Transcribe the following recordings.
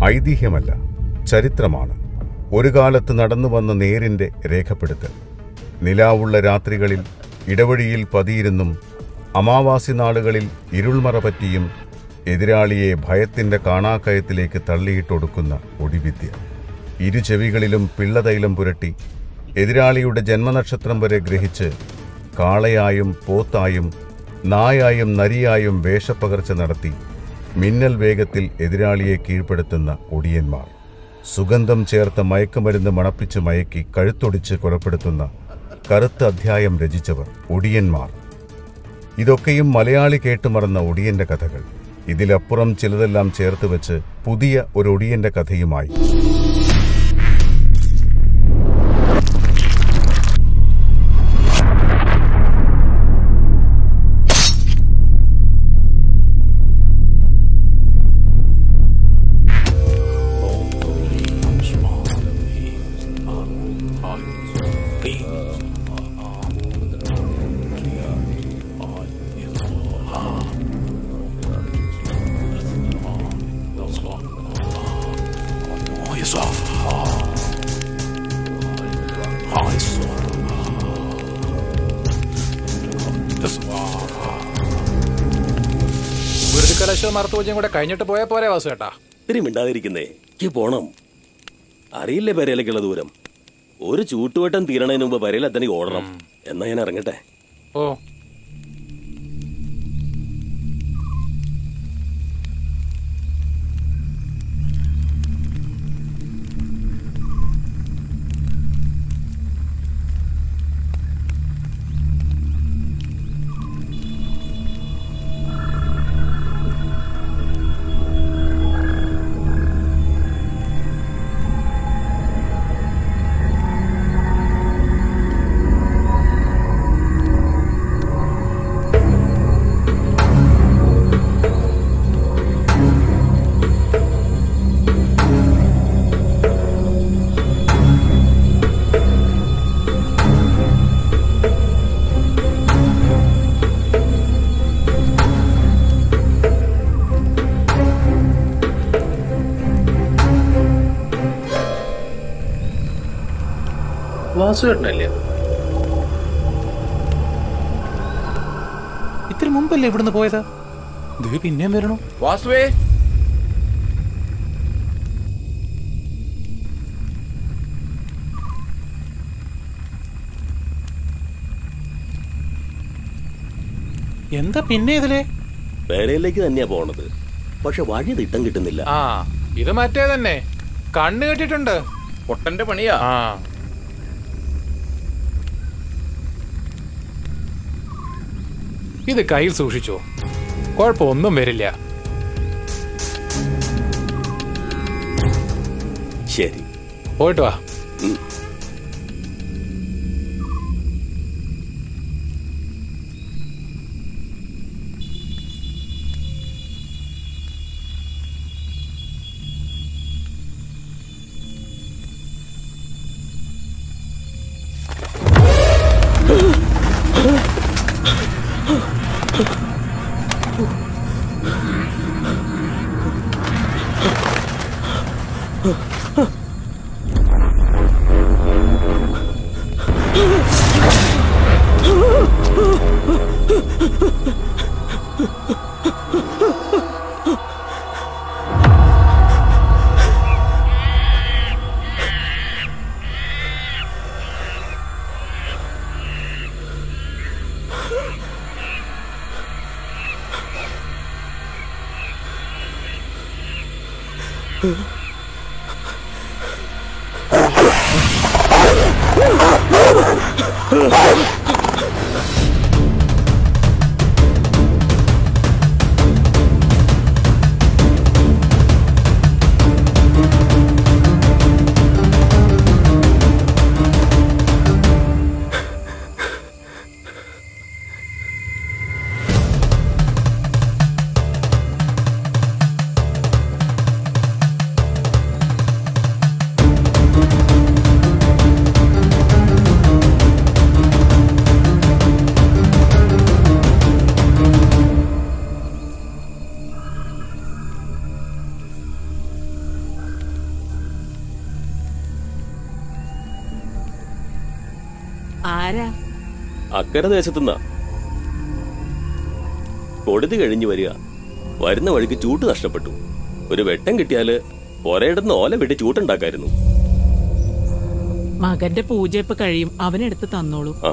ഐതിഹ്യമല്ല ചരിത്രമാണ് ഒരു കാലത്ത് നടന്നു വന്ന നേരിന്റെ രേഖപ്പെടുത്തൽ നിലാവുള്ള രാത്രികളിൽ ഇടവഴിയിൽ പതിയിരുന്നും അമാവാസി നാളുകളിൽ ഇരുൾമറ പറ്റിയും എതിരാളിയെ ഭയത്തിന്റെ കാണാക്കയത്തിലേക്ക് തള്ളിയിട്ടൊടുക്കുന്ന ഒടിവിദ്യ ഇരു ചെവികളിലും പിള്ളതൈലം പുരട്ടി എതിരാളിയുടെ ജന്മനക്ഷത്രം വരെ ഗ്രഹിച്ച് കാളയായും പോത്തായും നായായും നരിയായും വേഷപ്പകർച്ച നടത്തി മിന്നൽ വേഗത്തിൽ എതിരാളിയെ കീഴ്പ്പെടുത്തുന്ന ഒടിയന്മാർ സുഗന്ധം ചേർത്ത മയക്കുമരുന്ന് മണപ്പിച്ച് മയക്കി കഴുത്തൊടിച്ച് കൊലപ്പെടുത്തുന്ന കറുത്ത അധ്യായം രചിച്ചവർ ഒടിയന്മാർ ഇതൊക്കെയും മലയാളി കേട്ടുമറന്ന ഒടിയന്റെ കഥകൾ ഇതിലപ്പുറം ചിലതെല്ലാം ചേർത്ത് വെച്ച് പുതിയ ഒരു ഒടിയന്റെ കഥയുമായി ഗുരുതിക്കലശവും മറുത്തുപൂജയും കൂടെ കഴിഞ്ഞിട്ട് പോയാൽ പോരെ വാസു ചേട്ടാ ഇത്തിരി മിണ്ടാതിരിക്കുന്നേ എനിക്ക് പോണം അറിയില്ലേ പെരയിലേക്കുള്ള ദൂരം ഒരു ചൂട്ടുവട്ടം തീരണതിന് മുമ്പ് പെരയിലെത്തണെങ്കിൽ ഓടണം എന്നാ ഞാൻ ഇറങ്ങട്ടെ ഓ വാസുവേട്ടനല്ലേ ഇത്തിരി മുമ്പല്ലേ ഇവിടുന്ന് പോയത് ദേ പിന്നെയും വരണു വാസുവേ എന്താ പിന്നെ ഇതിലേ പെരയിലേക്ക് തന്നെയാ പോണത് പക്ഷെ വഴി തിട്ടം കിട്ടുന്നില്ല ആ ഇത് മറ്റേ തന്നെ കണ്ണ് കെട്ടിട്ടുണ്ട് പൊട്ടന്റെ പണിയാ ആ ഇത് കയ്യിൽ സൂക്ഷിച്ചോ കുഴപ്പമൊന്നും വരില്ല ശരി പോയിട്ട് വാ ആരാ അക്കരെ ദേശത്തുനിന്നാ കൊടുതി കഴിഞ്ഞു വരിക വരുന്ന വഴിക്ക് ചൂട്ട് നഷ്ടപ്പെട്ടു ഒരു വെട്ടം കിട്ടിയാല് ഒരയിടന്ന് ഓല വെട്ടി ചൂട്ടുണ്ടാക്കായിരുന്നു മകന്റെ പൂജ ഇപ്പൊ കഴിയും അവനെടുത്ത് തന്നോളൂ ആ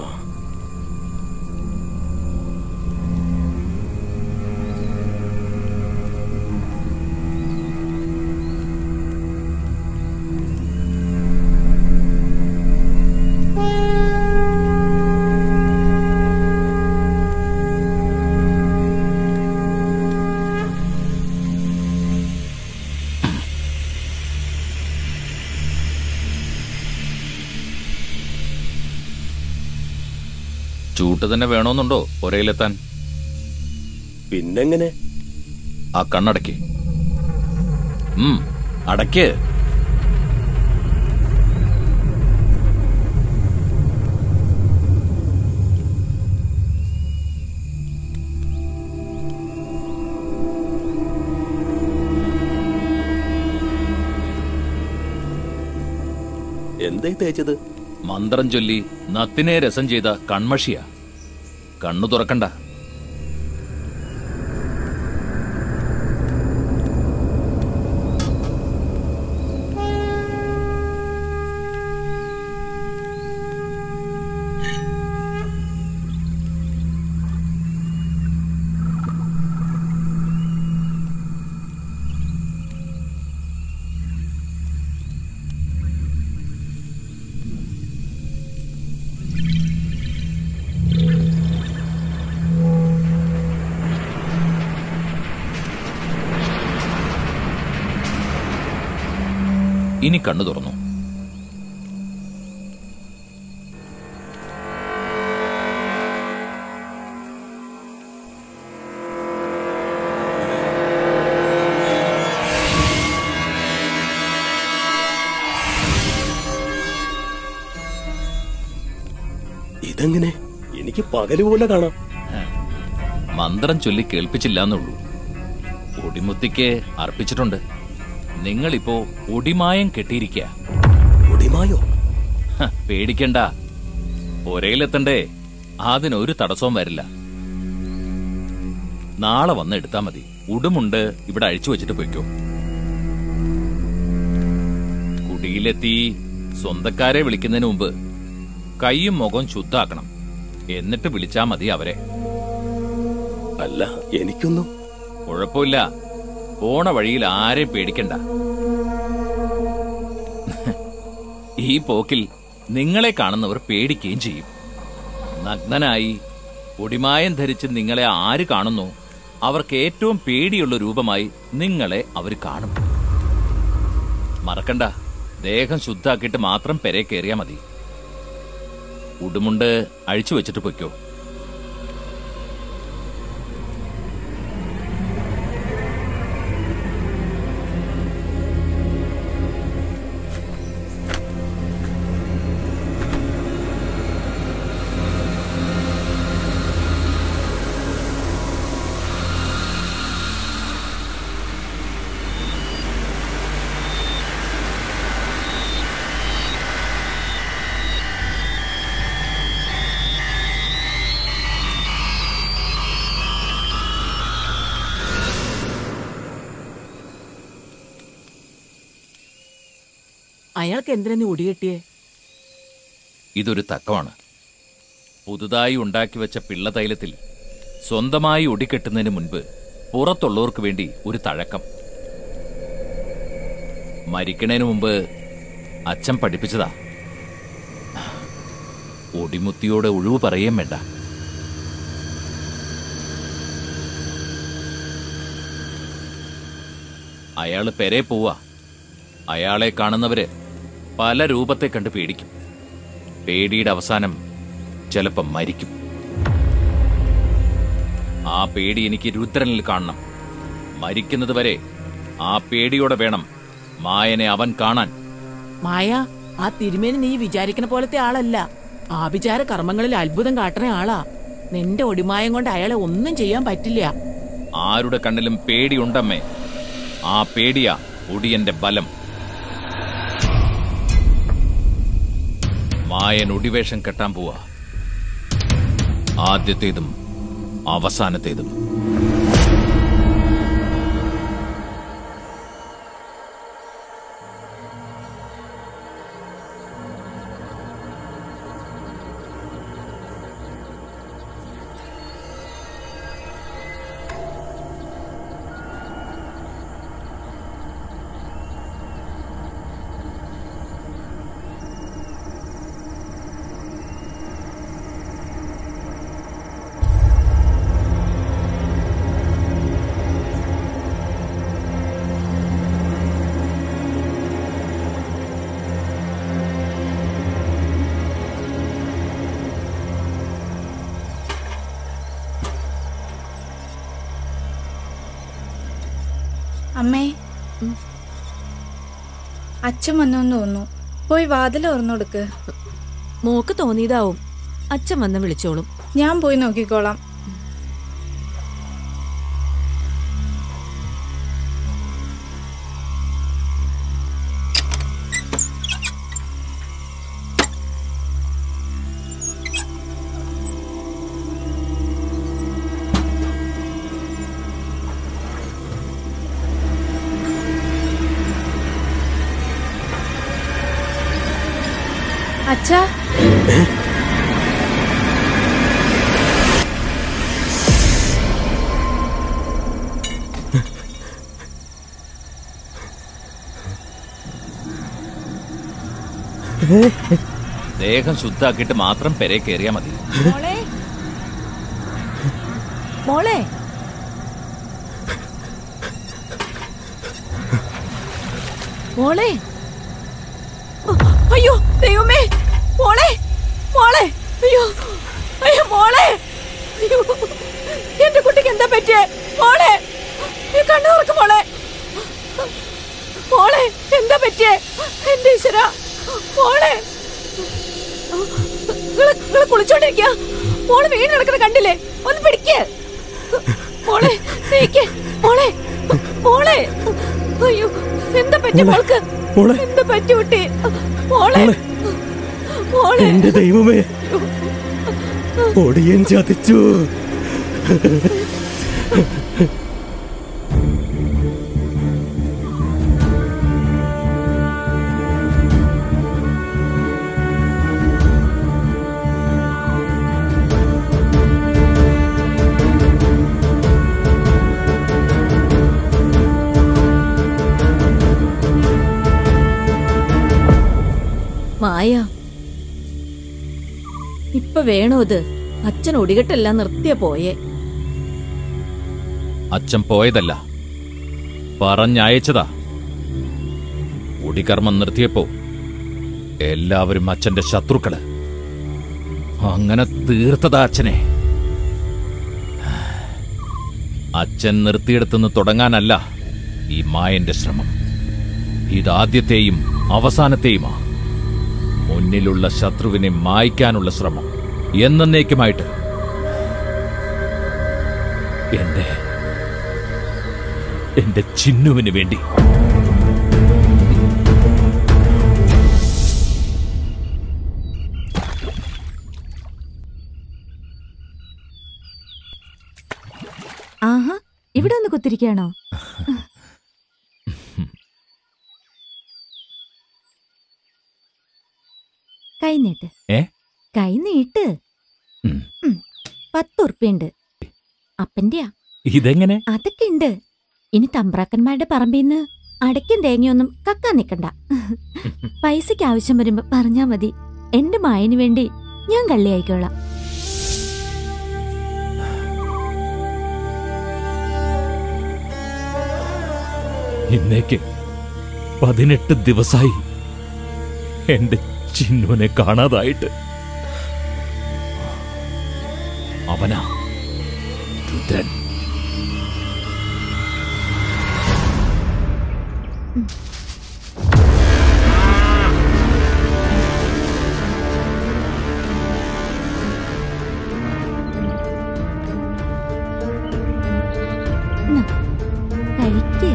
ചൂട്ട് തന്നെ വേണമെന്നുണ്ടോ പുരയിലെത്താൻ പിന്നെങ്ങനെ ആ കണ്ണടയ്ക്ക് ഉം അടയ്ക്ക് എന്തേ തേച്ചത് മന്ത്രം ചൊല്ലി നത്തിനെ രസം ചെയ്ത കൺമഷിയാ കണ്ണു തുറക്കണ്ട ഇനി കണ്ണു തുറന്നു ഇതെങ്ങനെ എനിക്ക് പകല് പോലെ കാണാം മന്ത്രം ചൊല്ലി കേൾപ്പിച്ചില്ലാന്നുള്ളൂ ഒടിമുത്തിക്ക് അർപ്പിച്ചിട്ടുണ്ട് നിങ്ങളിപ്പോ ഒടിമായം കെട്ടിയിരിക്കുക ഒടിമായോ ഹ, പേടിക്കണ്ട ഒരയിലെത്തണ്ടേ അതിനൊരു തടസ്സവും വരില്ല നാളെ വന്ന് എടുത്താ മതി ഉടുമുണ്ട് ഇവിടെ അഴിച്ചു വെച്ചിട്ട് പൊയ്ക്കോ കുടിയിലെത്തി സ്വന്തക്കാരെ വിളിക്കുന്നതിന് മുമ്പ് കൈയും മുഖവും ശുദ്ധാക്കണം എന്നിട്ട് വിളിച്ചാ മതി അവരെ അല്ല എനിക്കൊന്നും കുഴപ്പമില്ല പോണ വഴിയിൽ ആരെയും പേടിക്കണ്ട ഈ പോക്കിൽ നിങ്ങളെ കാണുന്നവർ പേടിക്കുകയും ചെയ്യും നഗ്നനായി ഒടിമായം ധരിച്ച് നിങ്ങളെ ആര് കാണുന്നു അവർക്ക് ഏറ്റവും പേടിയുള്ള രൂപമായി നിങ്ങളെ അവർ കാണും മറക്കണ്ട ദേഹം ശുദ്ധാക്കിയിട്ട് മാത്രം പെരെ കയറിയാ മതി ഉടുമുണ്ട് അഴിച്ചു വെച്ചിട്ട് പൊയ്ക്കോ അയാൾക്ക് എന്തിനാ നീ ഒടികെട്ടിയേ ഇതൊരു തക്കമാണ് പുതുതായി ഉണ്ടാക്കി വെച്ച പിള്ളതൈലത്തിൽ സ്വന്തമായി ഒടിക്കെട്ടുന്നതിന് മുൻപ് പുറത്തുള്ളവർക്ക് വേണ്ടി ഒരു തഴക്കം മരിക്കണതിന് മുമ്പ് അച്ഛൻ പഠിപ്പിച്ചതാ ഒടിമുത്തിയോട് ഒഴിവ് പറയുകയും വേണ്ട അയാള് പെരെ പോവാ അയാളെ കാണുന്നവര് പല രൂപത്തെ കണ്ട് പേടിക്കും പേടിയുടെ അവസാനം ചിലപ്പം മരിക്കും ആ പേടി എനിക്ക് രുദ്രനിൽ കാണണം മരിക്കുന്നത് വരെ ആ പേടിയോടെ വേണം മായനെ അവൻ കാണാൻ മായ ആ തിരുമേനി നീ വിചാരിക്കുന്ന പോലത്തെ ആളല്ല ആഭിചാര കർമ്മങ്ങളിൽ അത്ഭുതം കാട്ടുന്ന ആളാ നിന്റെ ഒടിമായം കൊണ്ട് അയാളെ ഒന്നും ചെയ്യാൻ പറ്റില്ല ആരുടെ കണ്ണിലും പേടിയുണ്ടമ്മേ ആ പേടിയാ ഒടിയന്റെ ബലം മായൻ ഒടിവേഷം കെട്ടാൻ പോവാ ആദ്യത്തേതും അവസാനത്തേതും അമ്മേ അച്ഛൻ വന്നോന്ന് തോന്നുന്നു പോയി വാതിൽ തുറന്നു കൊടുക്ക് മോക്ക് തോന്നിയതാവും അച്ഛൻ വന്ന് വിളിച്ചോളും ഞാൻ പോയി നോക്കിക്കോളാം അച്ഛാ ദേഹം ശുദ്ധാക്കിയിട്ട് മാത്രം പെരെ കയറിയാ മതി മോളെ മോളെ മോളെ ഓ, അയ്യോ ദൈവമേ മോളെ മോളെ അയ്യോ അയ്യോ മോളെ അയ്യോ എന്റെ കുട്ടിക്ക് എന്താ പറ്റിയേ മോളെ ഈ കണ്ണു തുറക്ക് മോളെ മോളെ എന്താ പറ്റിയേ എന്റെ ഈശ്വര മോളെ നിങ്ങള് നിങ്ങള് കുളിച്ചോണ്ടിരിക്കുക മോള് വീണ് കിടക്കണ കണ്ടില്ലേ ഒന്ന് പിടിക്ക് മോളെ നീക്ക് മോളെ മോളെ അയ്യോ എന്താ പറ്റി മോൾക്ക് എന്താ പറ്റി കുട്ടി മോളെ മോളെ എന്റെ ദൈവമേ ഒടിയൻ ചതിച്ചു മായ ഇപ്പൊ വേണോ ഇത് അച്ഛൻ ഒടികെട്ടെല്ലാം നിർത്തിയ പോയേ അച്ഛൻ പോയതല്ല പറഞ്ഞയച്ചതാ ഒടികർമ്മം നിർത്തിയപ്പോ എല്ലാവരും അച്ഛന്റെ ശത്രുക്കള് അങ്ങനെ തീർത്തതാ അച്ഛനെ അച്ഛൻ നിർത്തിയെടുത്തുനിന്ന് തുടങ്ങാനല്ല ഈ മായന്റെ ശ്രമം ഇതാദ്യത്തെയും അവസാനത്തെയുമാ മുന്നിലുള്ള ശത്രുവിനെ മായ്ക്കാനുള്ള ശ്രമം എന്നേക്കുമായിട്ട് എന്റെ എന്റെ ചിന്നുവിന് വേണ്ടി ആഹാ ഇവിടെ ഒന്ന് കുത്തിരിക്കുകയാണോ കൈ നീട്ട് ഏ കൈ നീട്ട് ഉം. ഉം. പത്തുറുപ്പ്യുണ്ട് അപ്പന്റെയാ ഇതെങ്ങനെ അതൊക്കെ ഉണ്ട് ഇനി തമ്പ്രാക്കന്മാരുടെ പറമ്പിന്ന് അടയ്ക്കും തേങ്ങയൊന്നും കക്കാൻ നിക്കണ്ട പൈസയ്ക്ക് ആവശ്യം വരുമ്പോ പറഞ്ഞാ മതി എന്റെ മായന് വേണ്ടി ഞാൻ കള്ളിയായിക്കോളാം ഇന്നേക്ക് പതിനെട്ട് ദിവസായി എന്റെ ചിന്നുവിനെ കാണാതായിട്ട് അവനാ രുദ്രൻ എന്നാ, കഴിക്ക്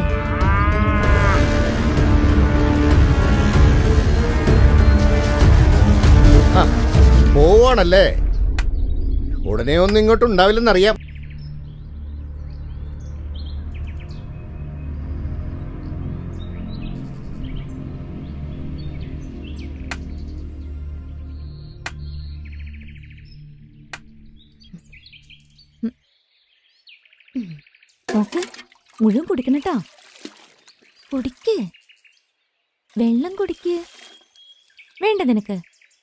ആ പോവാണല്ലേ ഉടനെ ഒന്നും ഇങ്ങോട്ട് ഉണ്ടാവില്ലെന്നറിയാം നോക്ക് മുഴുവൻ കുടിക്കണട്ടോ കുടിക്ക് വെള്ളം കുടിക്ക് വേണ്ട നിനക്ക്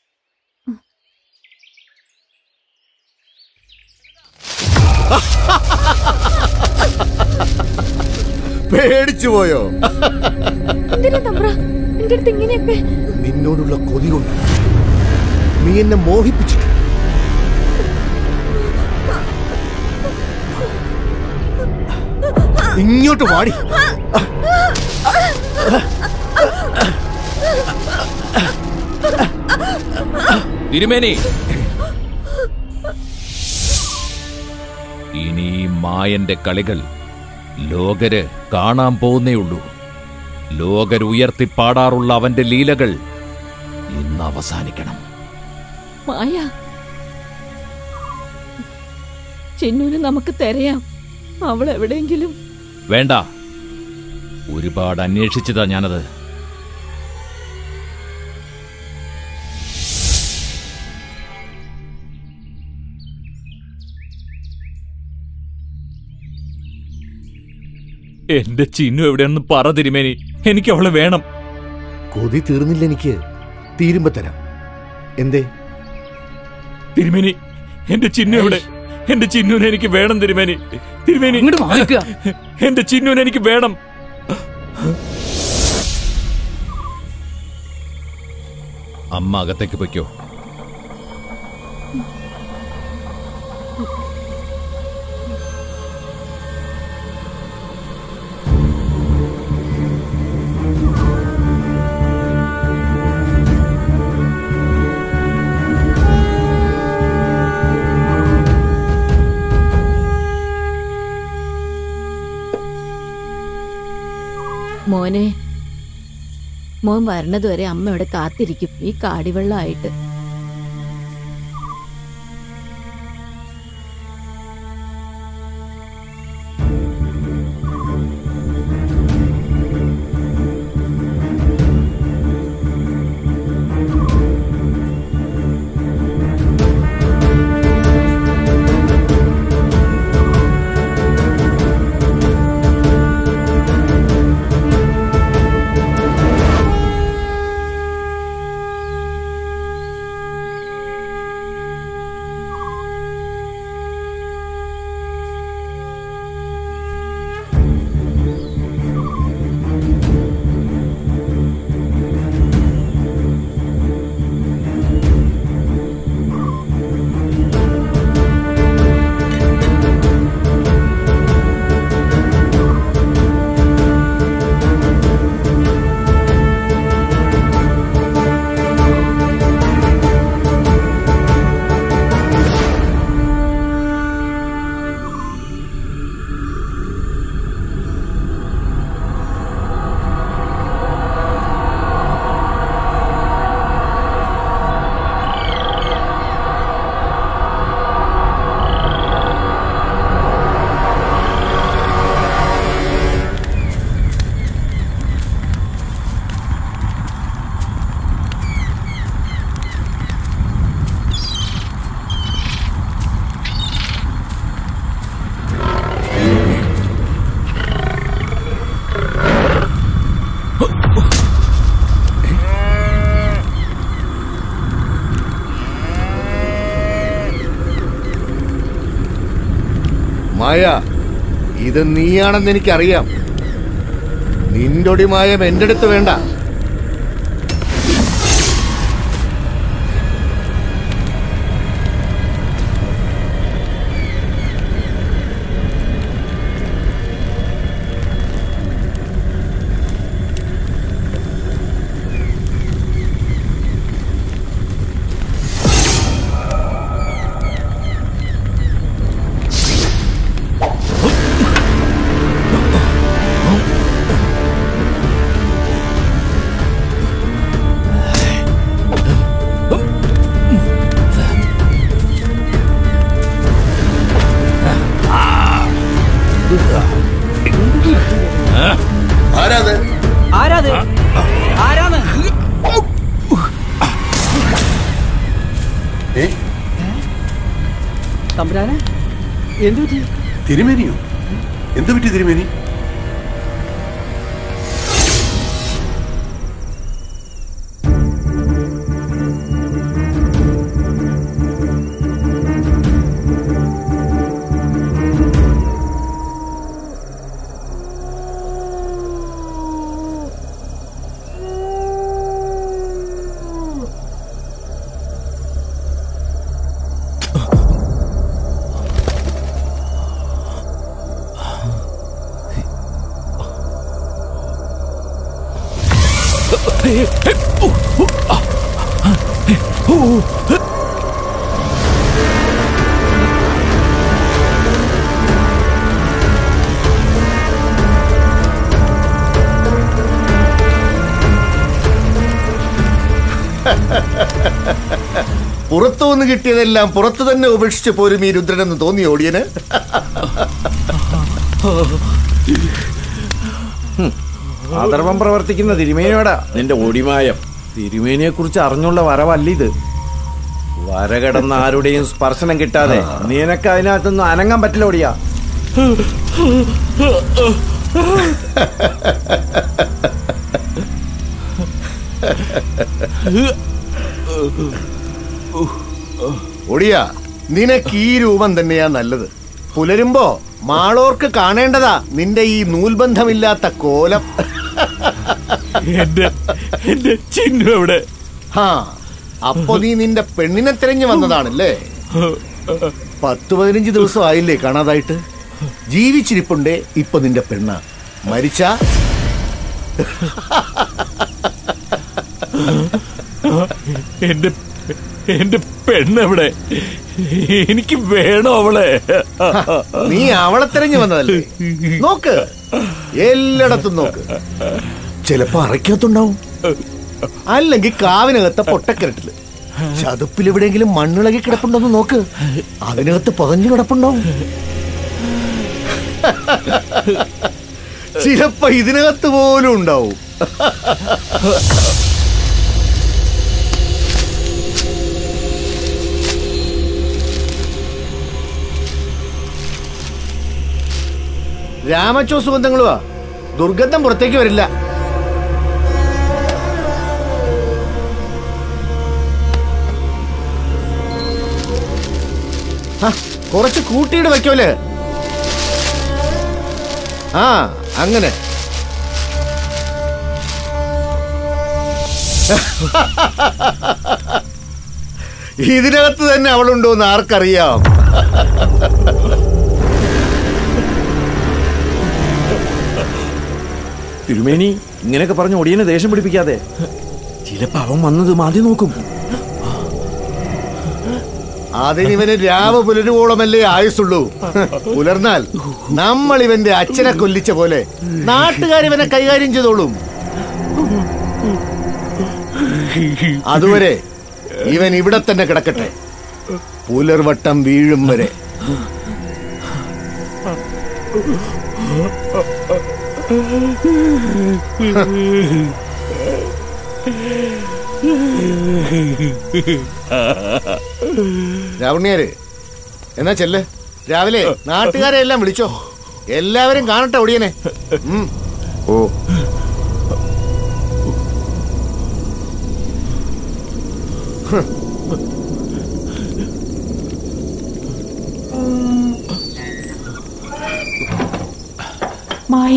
പേടിച്ചു പോയോ എന്തിനാ തമ്പ്ര എന്റെ അടുത്ത് ഇങ്ങനെയൊക്കെ നിന്നോടുള്ള കൊതി കൊണ്ട് നീ എന്നെ മോഹിപ്പിച്ചു ഇങ്ങോട്ട് വാടി തിരുമേനി ഇനി ഈ മായന്റെ കളികൾ ലോകര് കാണാൻ പോകുന്നേയുള്ളൂ ലോകർ ഉയർത്തിപ്പാടാറുള്ള അവന്റെ ലീലകൾ ഇന്ന് അവസാനിക്കണം മായ ചിന്നുവിനെ നമുക്ക് തിരയാം അവൾ എവിടെയെങ്കിലും വേണ്ട ഒരുപാട് അന്വേഷിച്ചതാ ഞാനത് എന്റെ ചിന്നു എവിടെയാണെന്ന് പറ തിരുമേനി എനിക്ക് അവളെ വേണം കൊതി തീർന്നില്ല എനിക്ക് തീരുമ്പോ തരാം എന്തേ തിരുമേനി എന്റെ ചിന്നു എവിടെ എന്റെ ചിന്നുവിനെ എനിക്ക് വേണം തിരുമേനി തിരുമേനി എന്റെ ചിന്നുവിനെ എനിക്ക് വേണം അമ്മ അകത്തേക്ക് പൊയ്ക്കോ മോനെ മോൻ വരണതുവരെ അമ്മ ഇവിടെ കാത്തിരിക്കും ഈ കാടിവെള്ളമായിട്ട് മായ ഇത് നീയാണെന്ന് എനിക്കറിയാം നിന്റെ മായം എന്റെ അടുത്ത് വേണ്ട തമ്പുരാനെ എന്തു പറ്റി തിരുമേനിയോ എന്ത് പറ്റി തിരുമേനി പുറത്തുനിന്ന് കിട്ടിയതെല്ലാം പുറത്തു തന്നെ ഉപേക്ഷിച്ച് പോരും ഈ രുദ്രനെന്ന് തോന്നി ഓടിയന് അധർമ്മം പ്രവർത്തിക്കുന്ന തിരുമേനിയോടാ നിന്റെ ഒടിമായം തിരുമേനിയെ കുറിച്ച് അറിഞ്ഞുള്ള വരവല്ല ഇത് വരകിടന്ന ആരുടെയും സ്പർശനം കിട്ടാതെ നിനക്ക് അതിനകത്തൊന്നും അനങ്ങാൻ പറ്റില്ല ഓടിയാ ഒടിയ നിനക്ക് ഈ രൂപം തന്നെയാ നല്ലത് പുലരുമ്പോ മാളോർക്ക് കാണേണ്ടതാ നിന്റെ ഈ നൂൽബന്ധമില്ലാത്ത കോലം എന്റെ എന്റെ ചിഹ്നം എവിടെ ഹാ അപ്പൊ നീ നിന്റെ പെണ്ണിനെ തിരഞ്ഞു വന്നതാണല്ലേ പത്ത് പതിനഞ്ച് ദിവസം ആയില്ലേ കാണാതായിട്ട് ജീവിച്ചിരിപ്പുണ്ടേ ഇപ്പൊ നിന്റെ പെണ്ണ മരിച്ച എന്റെ എന്റെ പെണ്ണെവിടെ എനിക്ക് വേണോ അവളെ നീ അവളെ തിരഞ്ഞു വന്നതല്ലേ നോക്ക് എല്ലായിടത്തും നോക്ക് ചിലപ്പോ അറയ്ക്കകത്തുണ്ടാവും അല്ലെങ്കിൽ കാവിനകത്തെ പൊട്ടക്കിരട്ടില് ചതുപ്പിൽ എവിടെയെങ്കിലും മണ്ണിളകി കിടപ്പുണ്ടോന്ന് നോക്ക് അതിനകത്ത് പതഞ്ഞു കിടപ്പുണ്ടാവും ചിലപ്പോ ഇതിനകത്ത് പോലും ഉണ്ടാവും രാമച്ചോ സുഗന്ധങ്ങളുവാ ദുർഗന്ധം പുറത്തേക്ക് വരില്ല ഹ, കുറച്ച് കൂട്ടിയിട്ട് വയ്ക്കോല് ആ അങ്ങനെ ഇതിനകത്ത് തന്നെ അവളുണ്ടോന്ന് ആർക്കറിയാം തിരുമേനി ഇങ്ങനെയൊക്കെ പറഞ്ഞ് ഒടിയനെ ദേഷ്യം പിടിപ്പിക്കാതെ ചിലപ്പോ അവൻ വന്നത് മാതി നോക്കും അതിനിവന് രാവ് പുലരുവോളമല്ലേ ആയുസുള്ളൂ പുലർന്നാൽ നമ്മൾ ഇവന്റെ അച്ഛനെ കൊല്ലിച്ച പോലെ നാട്ടുകാരിവനെ കൈകാര്യം ചെയ്തോളും അതുവരെ ഇവൻ ഇവിടെ തന്നെ കിടക്കട്ടെ പുലർവട്ടം വീഴും വരെ രാവണ്യാര് എന്നാ ചെല്ല് രാവിലെ നാട്ടുകാരെ എല്ലാം വിളിച്ചോ എല്ലാവരും കാണട്ടെ ഒടിയനെ ഉം. ഓ മായ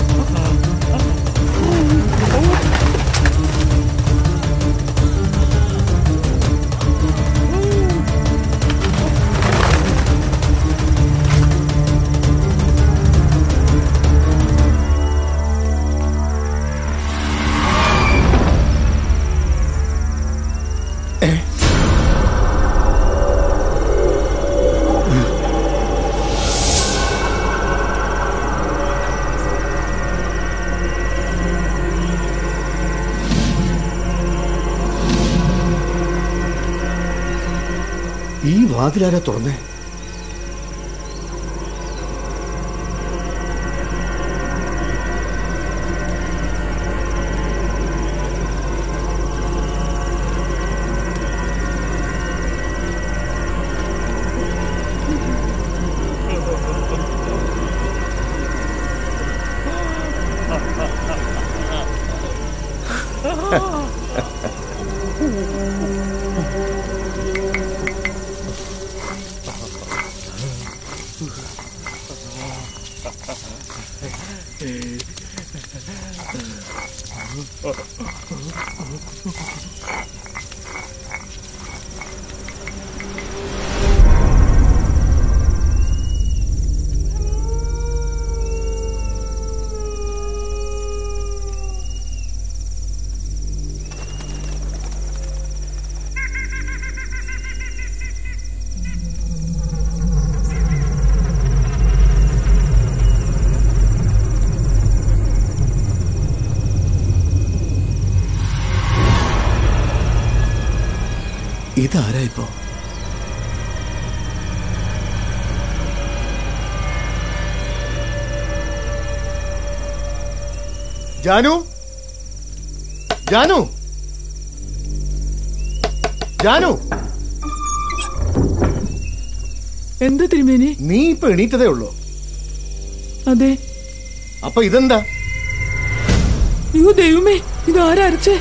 ഈ വാതിലാരാ തുറന്നേ ഇതാരാ ഇപ്പോ ജാനു ജാനു ജാനു എന്താ തിരുമേനി നീ ഇപ്പൊ എണീറ്റതേ ഉള്ളൂ അതെ അപ്പൊ ഇതെന്താ അയ്യോ ദൈവമേ ഇതാരാ അരച്ചേ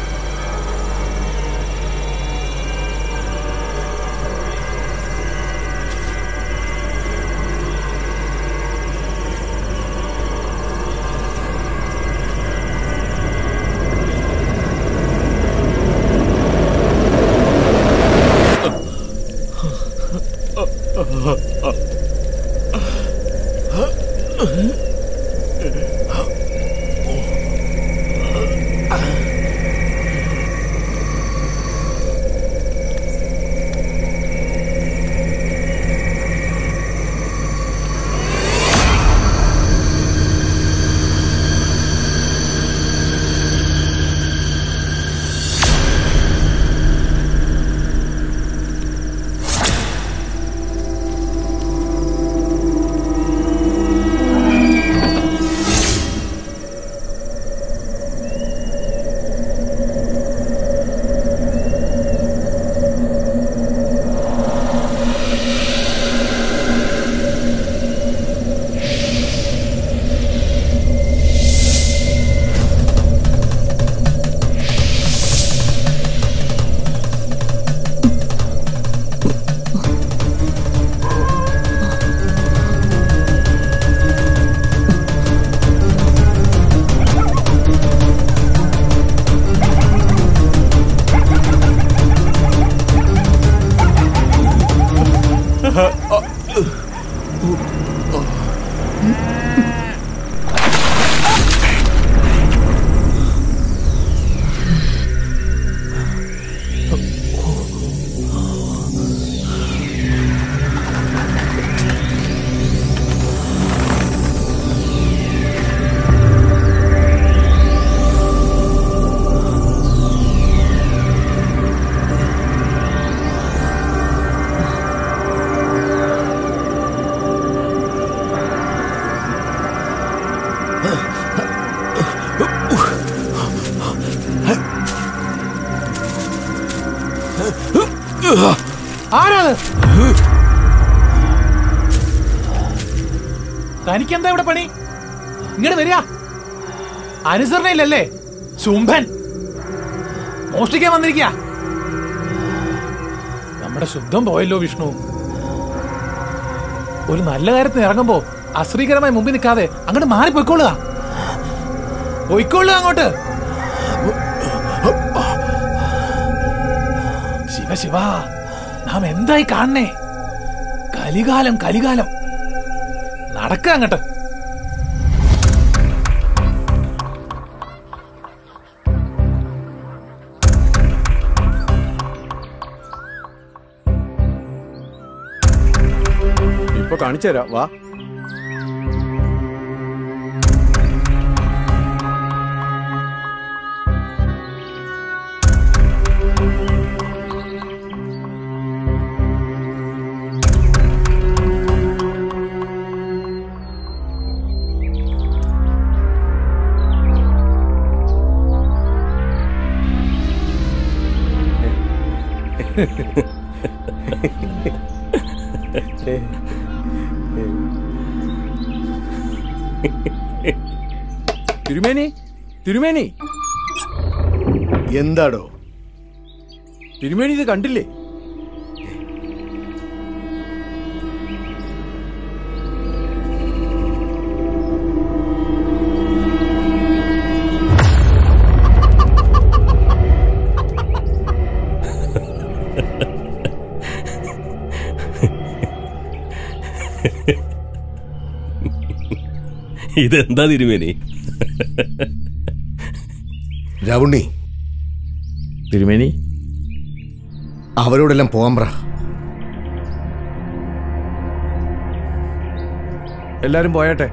ആരാത് തനിക്കെന്താ ഇവിടെ പണി ഇങ്ങോട്ട് വരിക അനുസരണയില്ലല്ലേ ശുംഭൻ മോഷ്ടിക്കാൻ വന്നിരിക്കുക നമ്മുടെ ശുദ്ധം പോയല്ലോ വിഷ്ണു ഒരു നല്ല കാര്യത്തിന് ഇറങ്ങുമ്പോ അശ്രീകരമായി മുമ്പിൽ നിൽക്കാതെ അങ്ങോട്ട് മാറിപ്പോയിക്കോളുക പോയിക്കോളൂ അങ്ങോട്ട് ശിവ ശിവ നാം എന്തായി കാണണേ കലികാലം കലികാലം നടക്ക അങ്ങോട്ട് ഇപ്പൊ കാണിച്ചു തരാം വാ തിരുമേനി തിരുമേനി എന്താടോ തിരുമേനി ഇത് കണ്ടില്ലേ ഇതെന്താ തിരുമേനി രവുണ്ണി തിരുമേനി അവരോടെല്ലാം പോകാൻ പറ എല്ലാരും പോയട്ടെ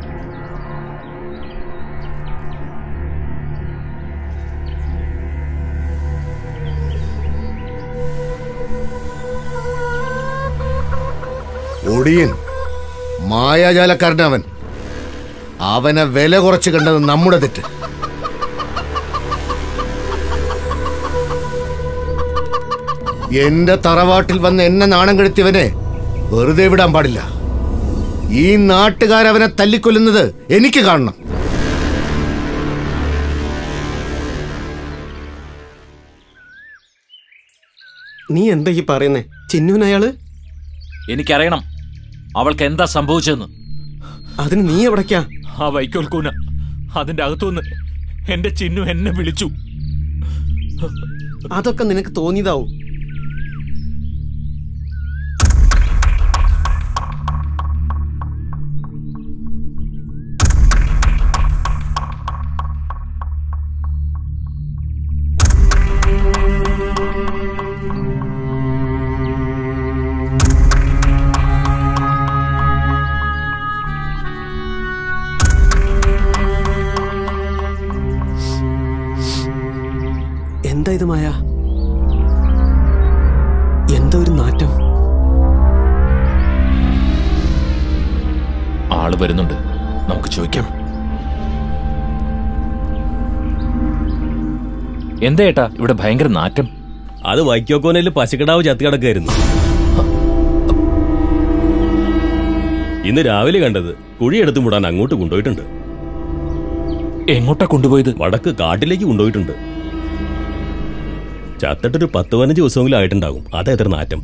ഒടിയൻ മായാജാലക്കാരനവൻ അവനെ വില കുറച്ച് കണ്ടത് നമ്മുടെ തെറ്റ് എന്റെ തറവാട്ടിൽ വന്ന് എന്നെ നാണം കെടുത്തിയവനെ വെറുതെ വിടാൻ പാടില്ല ഈ നാട്ടുകാരവനെ തല്ലിക്കൊല്ലുന്നത് എനിക്ക് കാണണം നീ എന്താ ഈ പറയുന്നേ ചിന്നുവിന് അയാള് എനിക്കറിയണം അവൾക്ക് എന്താ സംഭവിച്ചെന്ന് അതിന് നീ എവിടേക്കാ ആ വൈക്കോൽ കൂന അതിന്റെ അകത്തുനിന്ന് എന്റെ ചിന്നു എന്നെ വിളിച്ചു അതൊക്കെ നിനക്ക് തോന്നിയതാവും എന്താ ഇത് മായ എന്താ ഒരു നാറ്റം ആള് വരുന്നുണ്ട് നമുക്ക് ചോദിക്കാം എന്താ ഏട്ടാ ഇവിടെ ഭയങ്കര നാറ്റം അത് വൈക്കോക്കോനയിൽ പശുക്കിടാവ് ചത്ത് കിടക്കായിരുന്നു ഇന്ന് രാവിലെ കണ്ടത് കുഴിയെടുത്ത് മുടാൻ അങ്ങോട്ട് കൊണ്ടുപോയിട്ടുണ്ട് എങ്ങോട്ടാ കൊണ്ടുപോയത് വടക്ക് കാട്ടിലേക്ക് കൊണ്ടുപോയിട്ടുണ്ട് ചത്തിട്ടൊരു പത്ത് പതിനഞ്ച് ദിവസമെങ്കിലും ആയിട്ടുണ്ടാകും അതാ എത്ര നാറ്റം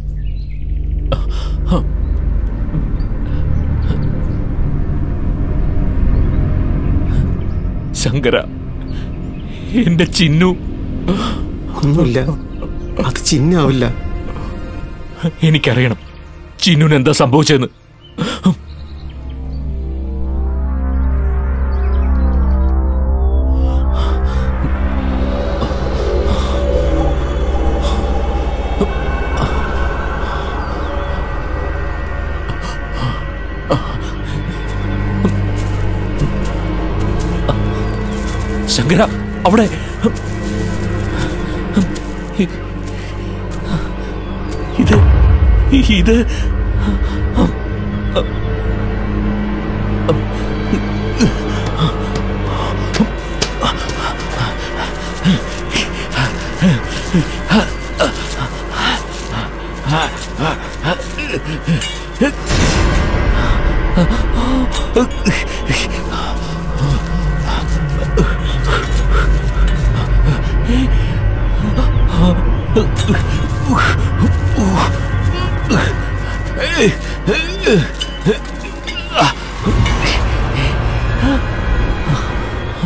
ശങ്കര എന്റെ ചിന്നു ഒന്നുമില്ല അത് ചിന്നാവില്ല എനിക്കറിയണം ചിന്നുന് എന്താ സംഭവിച്ചെന്ന് ശങ്കര അവിടെ ഇത് ഇത്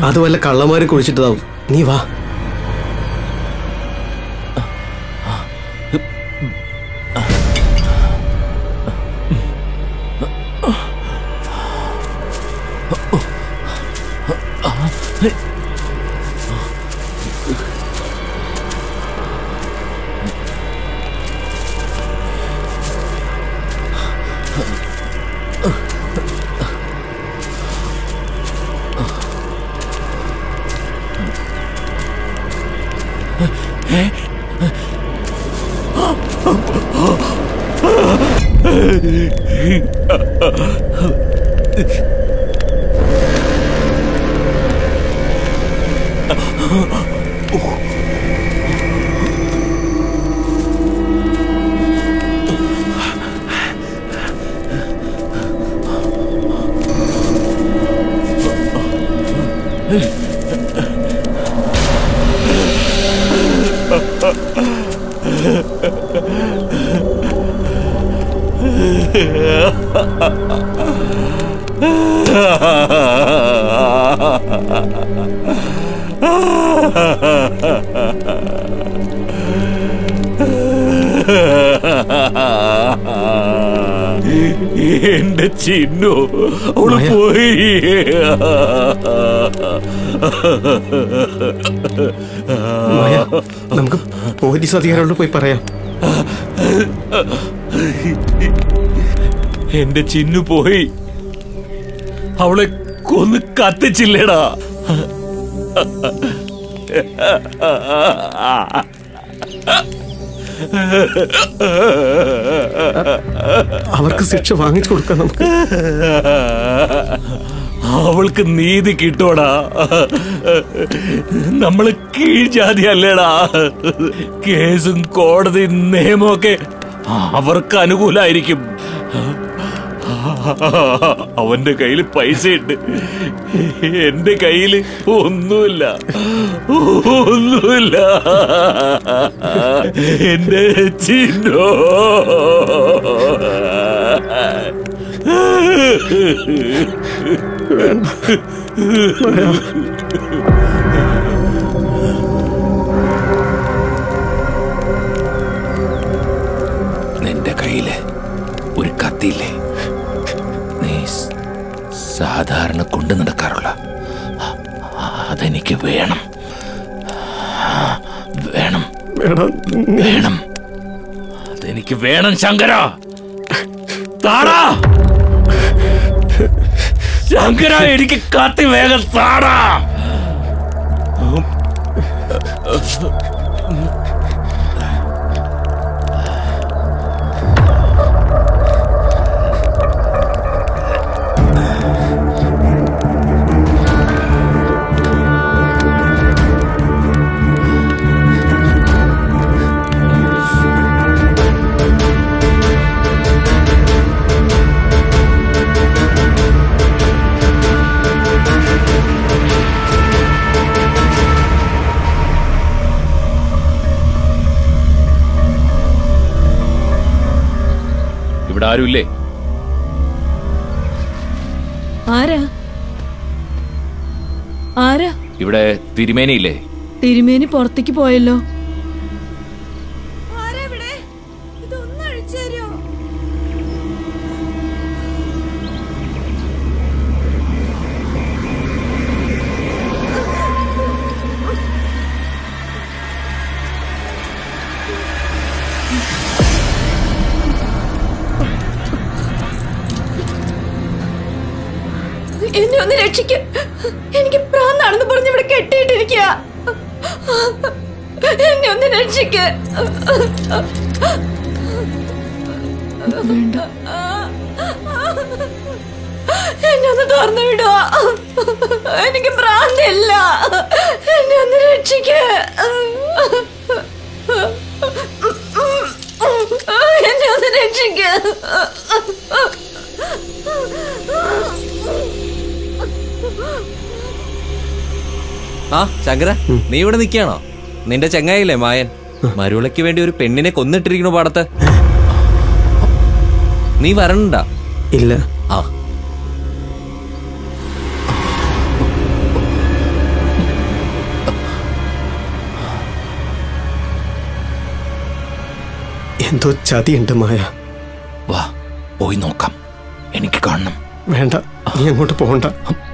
അത് വല്ല കള്ളന്മാരെ കുഴിച്ചിട്ടതാവും നീ വാ എന്റെ ചിന്നു അവള് മായ. പോയി മായ നമുക്ക് പോലീസ് അധികാരികളോട് പോയി പറയാം എന്റെ ചിന്നു പോയി അവളെ കൊന്ന് കത്തിച്ചില്ലേടാ അവർക്ക് ശിക്ഷ വാങ്ങിച്ചു കൊടുക്കാം നമുക്ക് അവൾക്ക് നീതി കിട്ടോടാ നമ്മള് കീഴ്ജാതി അല്ലേടാ കേസും കോടതി നിയമമൊക്കെ അവർക്ക് അനുകൂലമായിരിക്കും അവന്റെ കയ്യിൽ പൈസയുണ്ട് എന്റെ കയ്യിൽ ഒന്നുമില്ല ഒന്നുമില്ല എന്റെ ചിന്നോ നിന്റെ കയ്യില് ഒരു കത്തിയില്ലേ നീ സ് സാധാരണ കൊണ്ടു നടക്കാറുള്ള അതെനിക്ക് വേണം വേണം വേണം അതെനിക്ക് വേണം ശങ്കര താടാ ശങ്കര എനിക്ക് കത്തി വേഗം താടാ ഇവിടെ ആരുമില്ലേ ആരാ ആരാ ഇവിടെ തിരുമേനിയില്ലേ തിരുമേനി പുറത്തേക്ക് പോയല്ലോ എന്നെ ഒന്ന് രക്ഷിക്ക എനിക്ക് പ്രാന്താണെന്ന് പറഞ്ഞ് ഇവിടെ കെട്ടിയിട്ടിരിക്കുക എന്നെ ഒന്ന് രക്ഷിക്ക വേണ്ട എന്നെ ഒന്ന് തുറന്നു വിടുക എനിക്ക് ഭ്രാന്തില്ല എന്നെ ഒന്ന് രക്ഷിക്ക എന്നെ ഒന്ന് രക്ഷിക്ക ആ ശങ്കര നീ ഇവിടെ നിൽക്കുകയാണോ നിന്റെ ചങ്ങായില്ലേ മായൻ മരുളയ്ക്ക് വേണ്ടി ഒരു പെണ്ണിനെ കൊന്നിട്ടിരിക്കണു പാടത്ത് നീ വരണണ്ട ഇല്ല ആ എന്തോ ചതിയുണ്ട് മായ വാ പോയി നോക്കാം എനിക്ക് കാണണം വേണ്ട നീ അങ്ങോട്ട് പോകണ്ട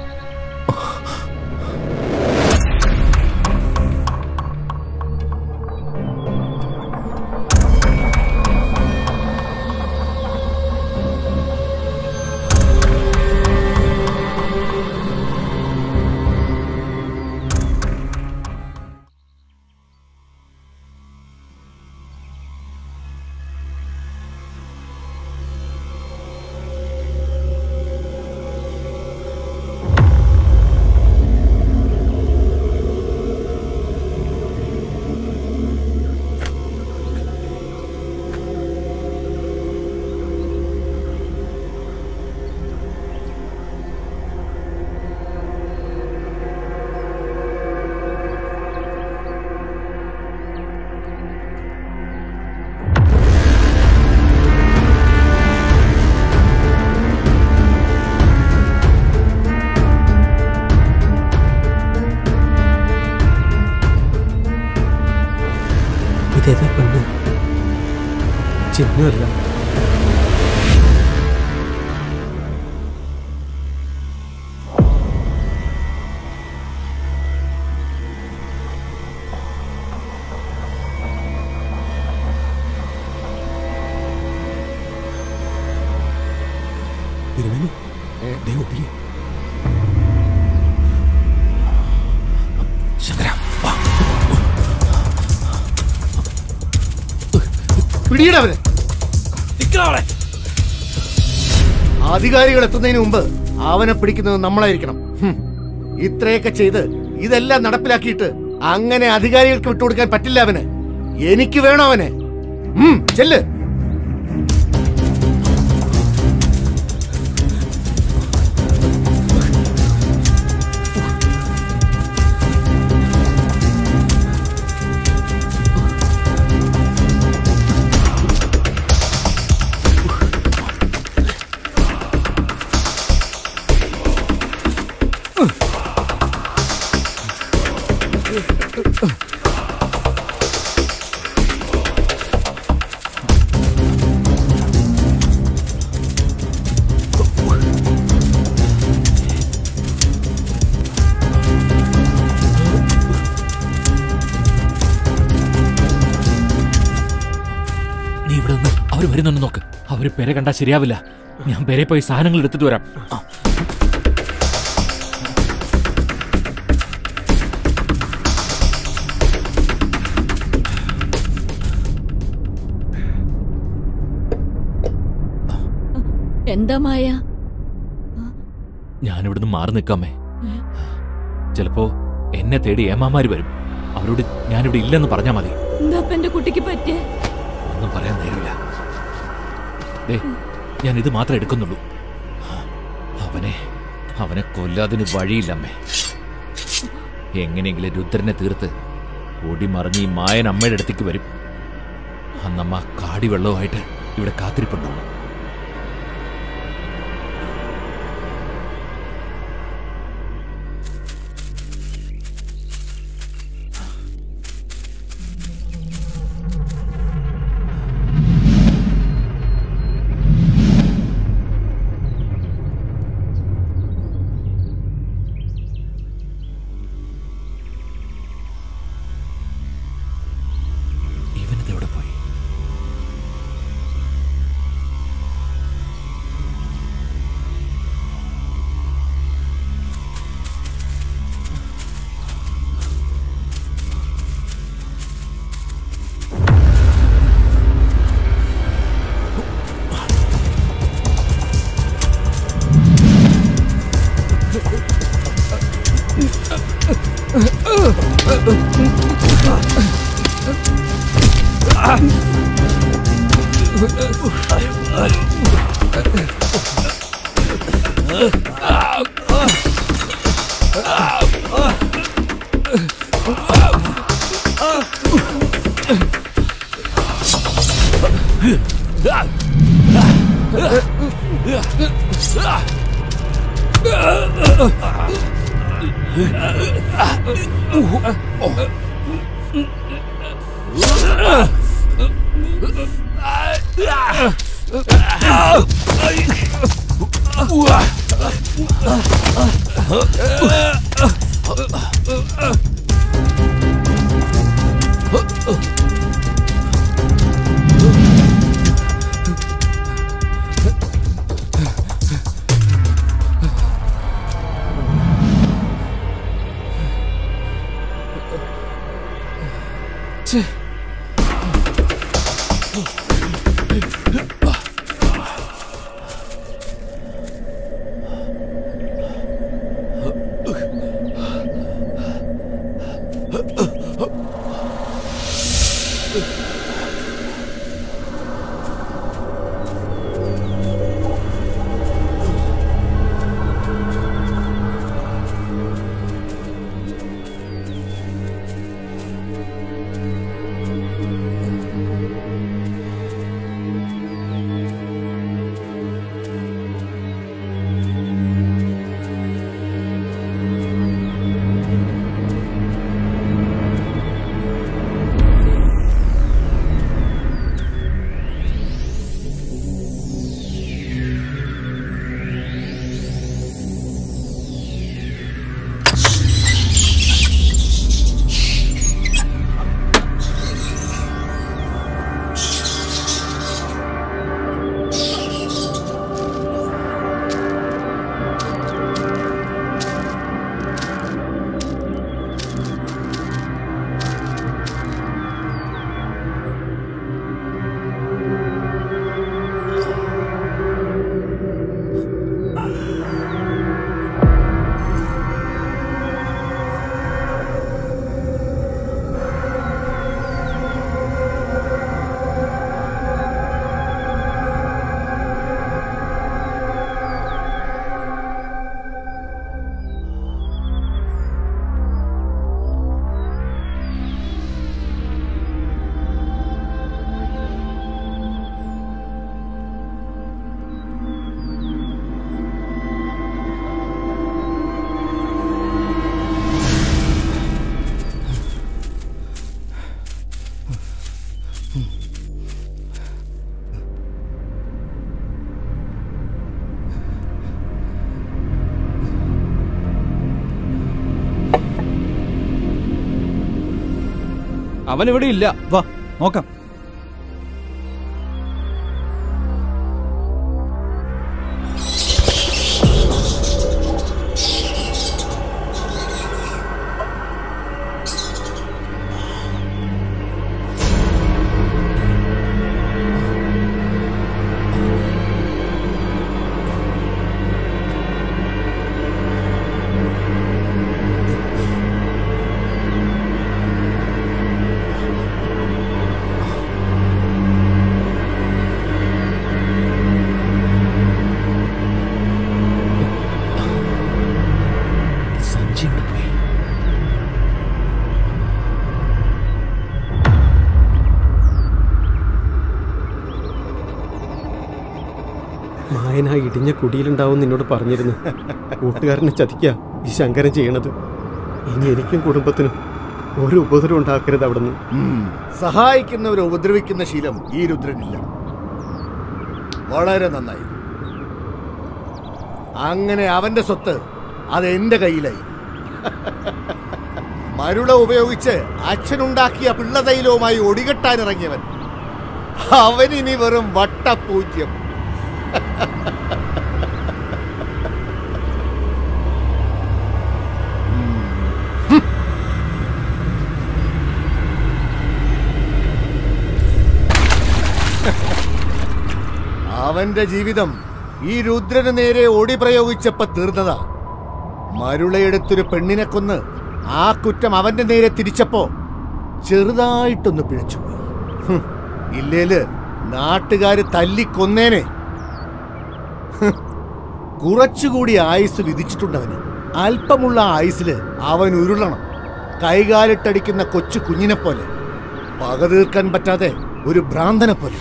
ഇതേതാ പെണ്ണ് ചിഹ്നമല്ല തിരുമേനി ദേ ഒപ്പിരി ശങ്കര വാ പിടിയിടവരെ നിക്കണവിടെ അധികാരികൾ എത്തുന്നതിന് മുമ്പ് അവനെ പിടിക്കുന്നത് നമ്മളായിരിക്കണം ഹും. ഇത്രയൊക്കെ ചെയ്ത് ഇതെല്ലാം നടപ്പിലാക്കിയിട്ട് അങ്ങനെ അധികാരികൾക്ക് വിട്ടുകൊടുക്കാൻ പറ്റില്ല അവന് എനിക്ക് വേണം അവനെ ഉം, ചെല്ല് നീ ഇവിടെ നിന്ന് അവർ വരുന്നുണ്ട് നോക്ക് അവര് പേരെ കണ്ടാ ശരിയാവില്ല ഞാൻ പേരെ പോയി സാധനങ്ങൾ എടുത്തിട്ട് വരാം ആ. എന്താ മായ ഞാനിവിടുന്ന് മാറി നിൽക്കാമേ ചിലപ്പോ എന്നെ തേടി ഏമാമാര് വരും അവരോട് ഞാനിവിടെ ഇല്ലെന്ന് പറഞ്ഞാ മതി എന്താ ഇപ്പൊ എന്റെ കുട്ടിക്ക് പറ്റിയേ ഒന്നും പറയാൻ നേരമില്ല ദേ ഞാൻ ഇത് മാത്രമേ എടുക്കുന്നുള്ളൂ അവനെ അവനെ കൊല്ലാതിന് വഴിയില്ലമ്മേ എങ്ങനെയെങ്കിലും രുദ്രനെ തീർത്ത് ഓടിമറിഞ്ഞ് ഈ മായൻ അമ്മയുടെ അടുത്തേക്ക് വരും അന്നമ്മ കാടി വെള്ളവുമായിട്ട് ഇവിടെ കാത്തിരിപ്പുണ്ടാവും ഇവനിതെവിടെ പോയി Ah! അവൻ ഇവിടെ ഇല്ല വാ നോക്കാം സഞ്ജി ഇവിടെ പോയി മായന ഇടിഞ്ഞ കുടിയിലുണ്ടാവും നിന്നോട് പറഞ്ഞിരുന്നു കൂട്ടുകാരനെ ചതിക്കുക ഈ ശങ്കരൻ ചെയ്യണത് ഇനി എനിക്കും കുടുംബത്തിനും ഒരു ഉപദ്രവം ഉണ്ടാക്കരുത് അവിടുന്ന് ഉം. സഹായിക്കുന്നവരെ ഉപദ്രവിക്കുന്ന ശീലം ഈ രുദ്രനില്ല വളരെ നന്നായി അങ്ങനെ അവന്റെ സ്വത്ത് അത് എന്റെ കയ്യിലായി മരുള ഉപയോഗിച്ച് അച്ഛനുണ്ടാക്കിയ പിള്ളതൈലവുമായി ഒടികെട്ടാൻ ഇറങ്ങിയവൻ അവനിനി വെറും വട്ടപൂജ്യം അവന്റെ ജീവിതം ഈ രുദ്രന് നേരെ ഓടി പ്രയോഗിച്ചപ്പോ തീർന്നതാ മരുളയെടുത്തൊരു പെണ്ണിനെ കൊന്ന് ആ കുറ്റം അവന്റെ നേരെ തിരിച്ചപ്പോ ചെറുതായിട്ടൊന്ന് പിഴച്ചുപോയി ഹും, ഇല്ലേല് നാട്ടുകാര് തല്ലിക്കൊന്നേനെ ഹും, കുറച്ചുകൂടി ആയുസ് വിധിച്ചിട്ടുണ്ടവന് അല്പമുള്ള ആയുസില് അവൻ ഉരുളണം കൈകാലിട്ടടിക്കുന്ന കൊച്ചു കുഞ്ഞിനെ പോലെ പക തീർക്കാൻ പറ്റാതെ ഒരു ഭ്രാന്തനെ പോലെ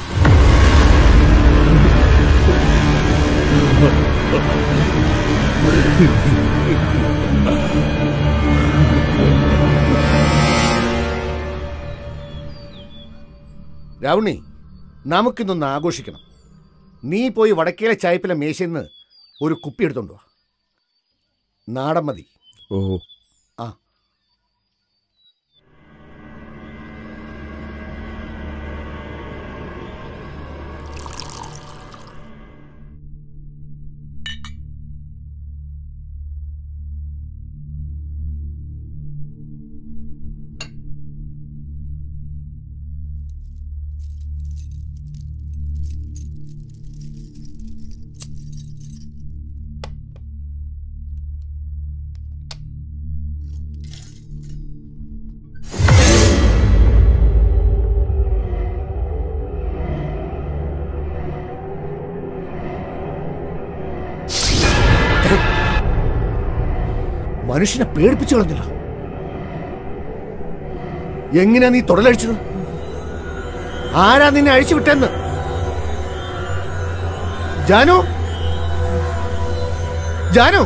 രാവണി നമുക്കിന്നൊന്ന് ആഘോഷിക്കണം നീ പോയി വടക്കേലെ ചായപ്പിലെ മേശയിൽ നിന്ന് ഒരു കുപ്പി എടുത്തോണ്ട് വാ നാടൻ മതി ഓ ആ മനുഷ്യനെ പേടിപ്പിച്ചു കളഞ്ഞല്ലോ എങ്ങനെയാ നീ തുടലഴിച്ചത് ആരാ നിന്നെ അഴിച്ചു വിട്ടെന്ന് ജാനു ജാനു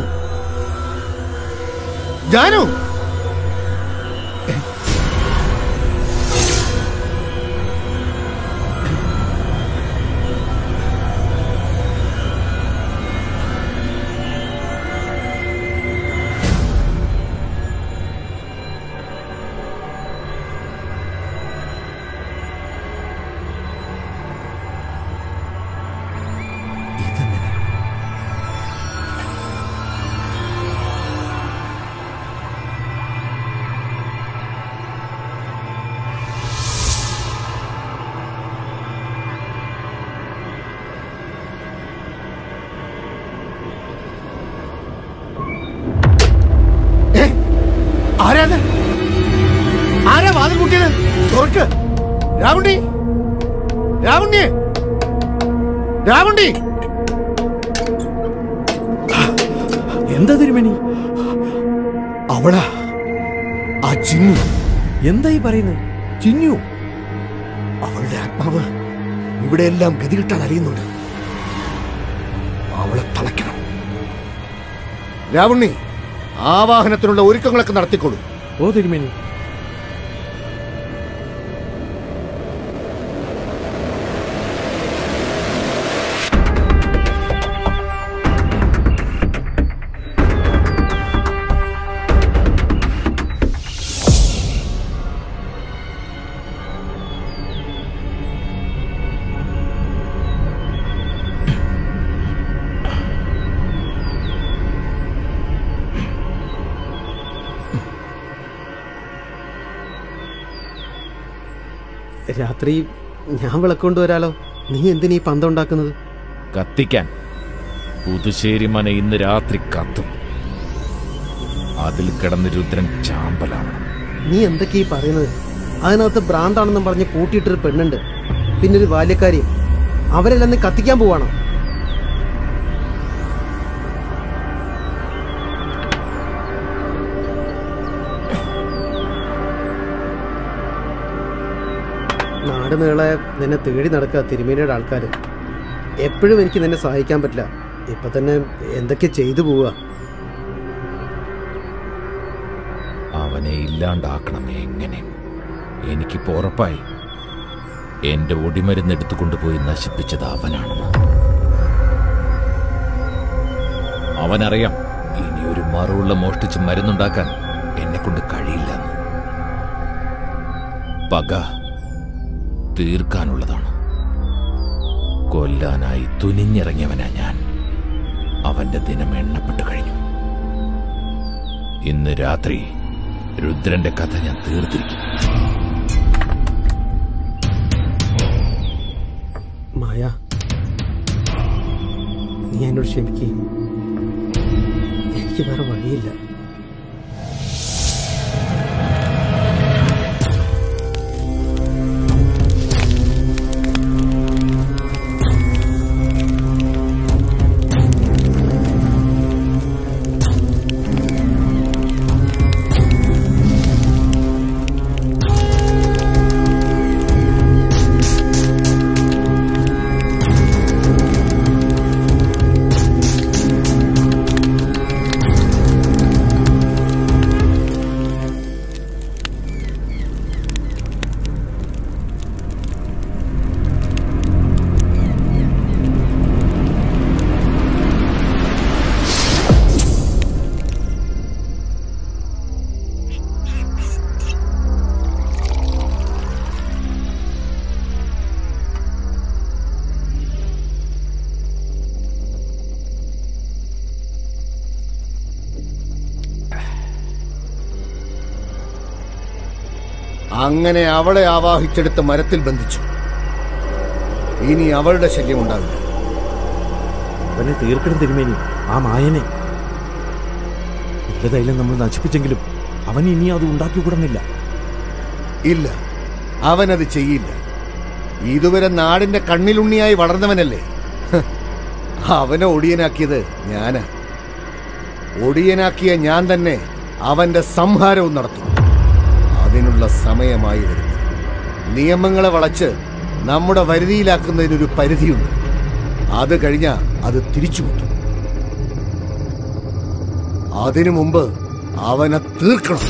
ജാനു ഏ? ആരാത് ആരാ വാതിൽ കൂട്ടിയത് തുറക്ക് രാവുണ്ടി രാവുണ്ടി രാവുണ്ടി എന്താ തിരുമണി അവളാ ആ ചിന്നു എന്തായി പറയുന്നത് ചിന്നു അവളുടെ ആത്മാവ് ഇവിടെയെല്ലാം ഗതികിട്ടാൻ അറിയുന്നുണ്ട് അവളെ തളയ്ക്കണം രാവുണ്ണി ആവാഹനത്തിനുള്ള ഒരുക്കങ്ങളൊക്കെ നടത്തിക്കൊള്ളൂ ഓ തിരുമേനി രാത്രി ഞാൻ വിളക്കൊണ്ട് വരാലോ നീ എന്തിനീ പന്തം ഉണ്ടാക്കുന്നത് കത്തിക്കാൻ പുതുശ്ശേരി മന ഇന്ന് രാത്രി കത്തും അതിൽ കിടന്ന് രുദ്രൻ ചാമ്പലാണ് നീ എന്തൊക്കെയാ ഈ പറയുന്നത് അതിനകത്ത് ഭ്രാന്താണെന്നും പറഞ്ഞ് പൂട്ടിയിട്ടൊരു പെണ്ണുണ്ട് പിന്നെ ഒരു ബാല്യക്കാരി അവരെല്ലാം നീ കത്തിക്കാൻ പോവാണോ നാട് നീളെ നിന്നെ തേടി നടക്കുക തിരുമേനിയുടെ ആൾക്കാർ എപ്പോഴും എനിക്ക് നിന്നെ സഹായിക്കാൻ പറ്റില്ല ഇപ്പൊ തന്നെ എന്തൊക്കെ ചെയ്തു പോവുക അവനെ ഇല്ലാണ്ടാക്കണം എങ്ങനെ എനിക്കിപ്പോ ഉറപ്പായി എന്റെ ഒടിമരുന്ന് എടുത്തുകൊണ്ടുപോയി നശിപ്പിച്ചത് അവനാണെന്ന് അവനറിയാം ഇനി ഒരു മറുള്ള മോഷ്ടിച്ച് മരുന്നുണ്ടാക്കാൻ എന്നെ കൊണ്ട് കഴിയില്ലെന്ന് പക തീർക്കാനുള്ളതാണ് കൊല്ലാനായി തുനിഞ്ഞിറങ്ങിയവനാ ഞാൻ അവന്റെ ദിനം എണ്ണപ്പെട്ടു കഴിഞ്ഞു ഇന്ന് രാത്രി രുദ്രന്റെ കഥ ഞാൻ തീർത്തിരിക്കും മായ നീ എന്നോട് ക്ഷമിക്കുക എനിക്ക് വേറെ വഴിയില്ല അങ്ങനെ അവളെ ആവാഹിച്ചെടുത്ത് മരത്തിൽ ബന്ധിച്ചു ഇനി അവളുടെ ശല്യം ഉണ്ടാവില്ല അവനെ തീർക്കണം തിരുമേനി ആ മായനെ ഇല്ലതൈലം നമ്മൾ നശിപ്പിച്ചെങ്കിലും അവൻ ഇനി അത് ഉണ്ടാക്കിക്കൂടുന്നില്ല ഇല്ല അവനത് ചെയ്യില്ല ഇതുവരെ നാടിന്റെ കണ്ണിലുണ്ണിയായി വളർന്നവനല്ലേ ഹ്, അവനെ ഒടിയനാക്കിയത് ഞാനാ ഒടിയനാക്കിയ ഞാൻ തന്നെ അവന്റെ സംഹാരവും നടത്തും അതിനുള്ള സമയമായി വരുന്നു നിയമങ്ങളെ വളച്ച് നമ്മുടെ വരുതിയിലാക്കുന്നതിനൊരു പരിധിയുണ്ട് അത് കഴിഞ്ഞാൽ അത് തിരിച്ചു കിട്ടും അതിനു മുമ്പ് അവനെ തീർക്കണം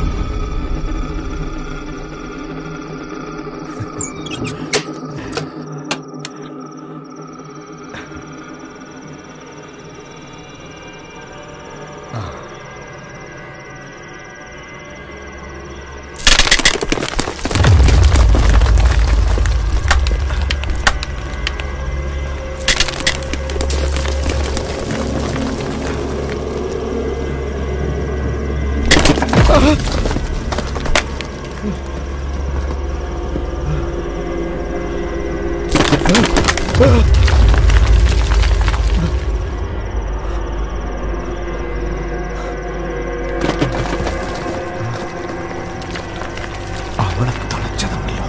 അവളെ തളച്ചതുണ്ടല്ലോ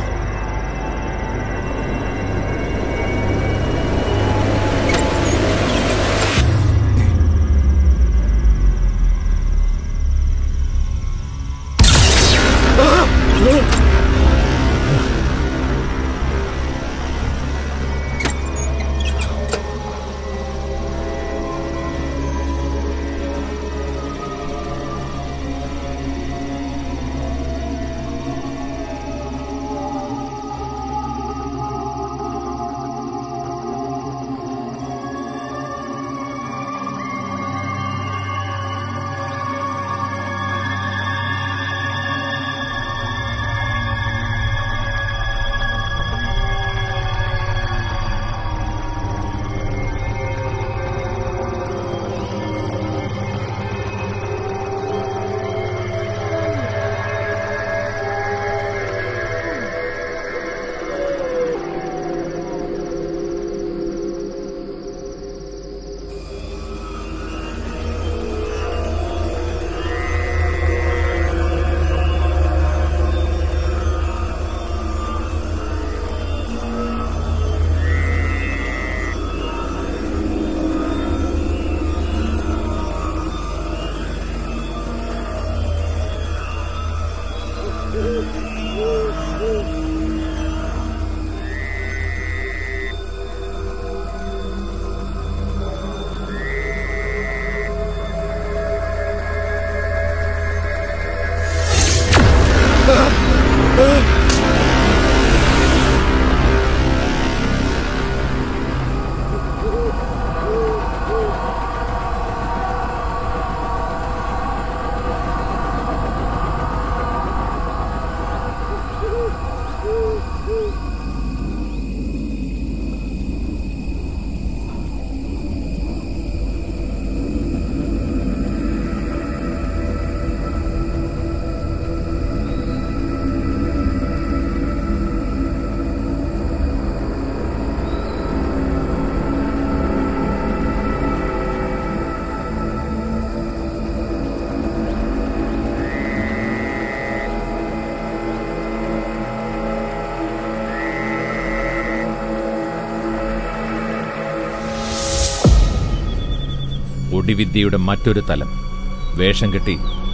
ഒടിവിദ്യയുടെ മറ്റൊരു തലം വേഷം കെട്ടി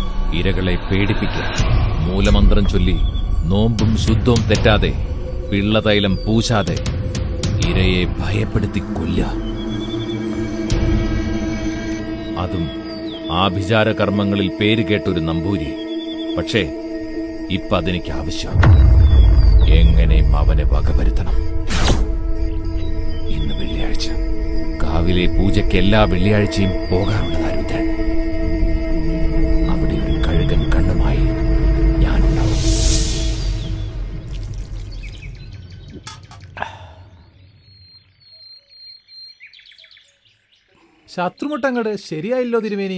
ഇരകളെ പേടിപ്പിക്കുക മൂലമന്ത്രം ചൊല്ലി നോമ്പും ശുദ്ധവും തെറ്റാതെ പിള്ളതൈലം പൂശാതെ ഇരയെ ഭയപ്പെടുത്തി കൊല്ല അതും ആഭിചാര കർമ്മങ്ങളിൽ പേര് കേട്ടൊരു നമ്പൂരി പക്ഷേ ഇപ്പൊ അതെനിക്ക് ആവശ്യം എങ്ങനെയും അവനെ വകവരുത്തണം ഇന്ന് വെള്ളിയാഴ്ച കാവിലെ പൂജയ്ക്ക് എല്ലാ വെള്ളിയാഴ്ചയും പോകാറുണ്ട് രുദ്രൻ അവിടെ ഒരു കഴുകൻ കണ്ണുമായി ഞാനുണ്ടാവും ശത്രുമുട്ടങ്ങട് ശരിയായില്ലോ തിരുമേനി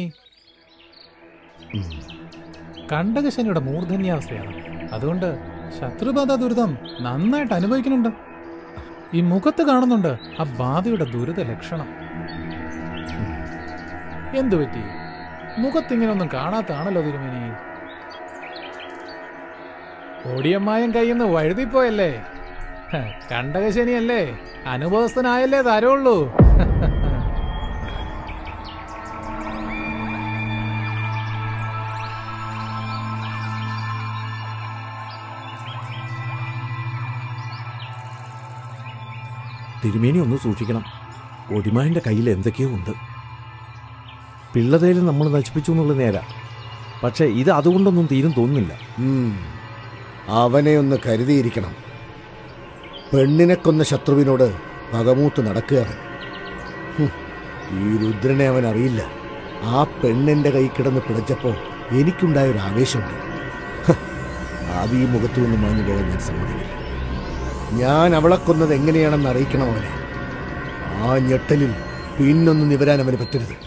കണ്ടകശനിയുടെ മൂർധന്യാവസ്ഥയാണ് അതുകൊണ്ട് ശത്രുബാധ ദുരിതം നന്നായിട്ട് അനുഭവിക്കുന്നുണ്ട് ഈ മുഖത്ത് കാണുന്നുണ്ട് ആ ബാധയുടെ ദുരിത ലക്ഷണം എന്തു പറ്റി മുഖത്തിങ്ങനെ ഒന്നും കാണാത്താണല്ലോ തിരുമേനി ഓടിയമ്മായം കയ്യിന്ന് വഴുതിപ്പോയല്ലേ ഹ, കണ്ടകശനിയല്ലേ അനുഭവസ്ഥനായല്ലേ തരുള്ളൂ തിരുമേനി ഒന്ന് സൂക്ഷിക്കണം ഒടിമാന്റെ കയ്യിൽ എന്തൊക്കെയോ ഉണ്ട് പിള്ളതേലും നമ്മൾ നശിപ്പിച്ചു എന്നുള്ള നേരാ പക്ഷെ ഇത് അതുകൊണ്ടൊന്നും തീരും തോന്നുന്നില്ല ഉം. അവനെ ഒന്ന് കരുതിയിരിക്കണം പെണ്ണിനെ കൊന്ന ശത്രുവിനോട് പകമൂത്ത് നടക്കുകയാണ് ഹും, ഈ രുദ്രനെ അവൻ അറിയില്ല ആ പെണ്ണിന്റെ കൈ കിടന്ന് പിടച്ചപ്പോ എനിക്കുണ്ടായ ഒരു ആവേശമുണ്ട് ഹ, അത് ഈ മുഖത്തു നിന്ന് മാഞ്ഞു പോകാൻ ഞാൻ സമ്മതിക്കില്ല ഞാൻ അവളെ കൊന്നത് എങ്ങനെയാണെന്ന് അറിയിക്കണം അവനെ ആ ഞെട്ടലിൽ പിന്നൊന്നും നിവരാൻ അവന് പറ്റരുത്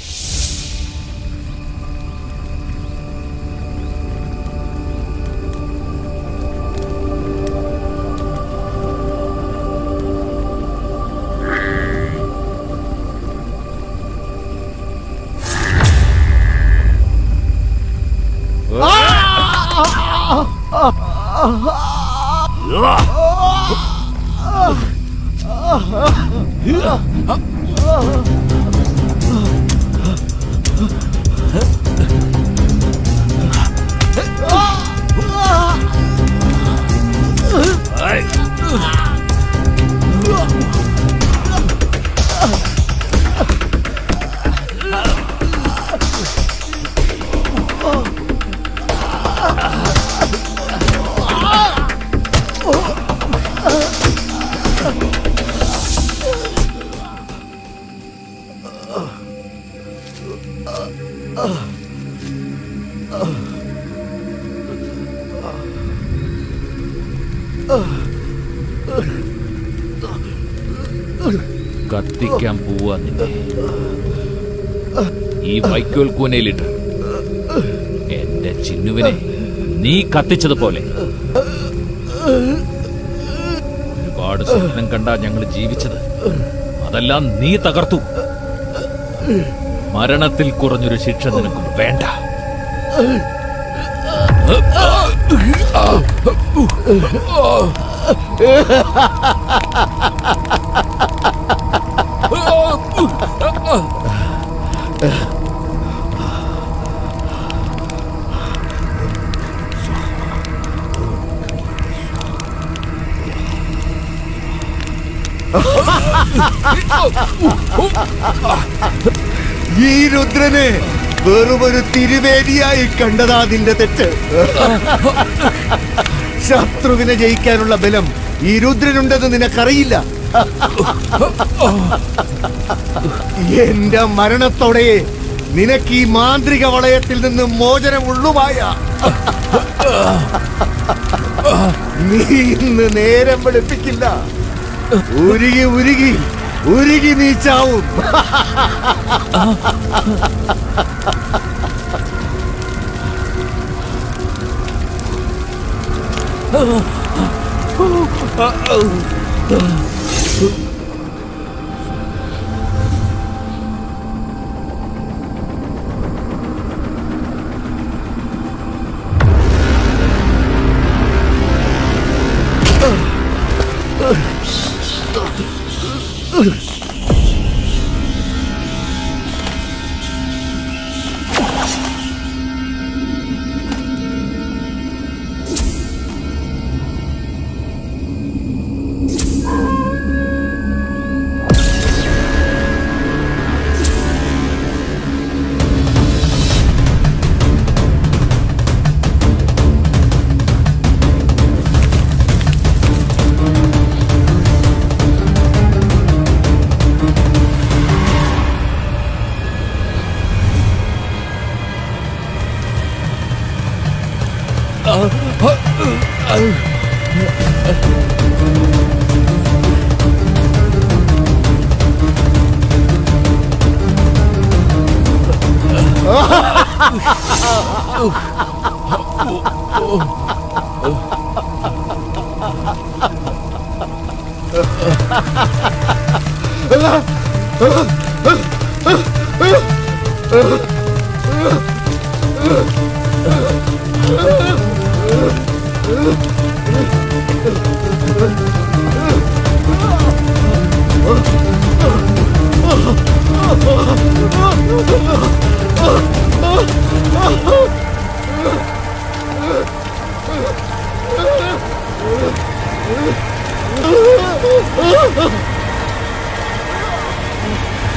കത്തിക്കാൻ പോവാ നിന്നെ ഈ വൈക്കോൽ കൂനയിലിട്ട് എന്റെ ചിന്നുവിനെ നീ കത്തിച്ചതുപോലെ ഒരുപാട് സ്വപ്നം കണ്ടാ ഞങ്ങൾ ജീവിച്ചത് അതെല്ലാം നീ തകർത്തു മരണത്തിൽ കുറഞ്ഞൊരു ശിക്ഷ നിനക്ക് വേണ്ട ഈ രുദ്രനെ വെറുമൊരു തിരുവേദിയായി കണ്ടതാ നിന്റെ തെറ്റ് ശത്രുവിനെ ജയിക്കാനുള്ള ബലം ഈ രുദ്രനുണ്ടെന്ന് നിനക്കറിയില്ല എന്റെ മരണത്തോടെ നിനക്ക് ഈ മാന്ത്രിക വളയത്തിൽ നിന്ന് മോചനമുള്ളുമായ നീ ഇന്ന് നേരം വെളുപ്പിക്കില്ല ഉരുകി ഉരുകി ഉരുകി നീ ചാവും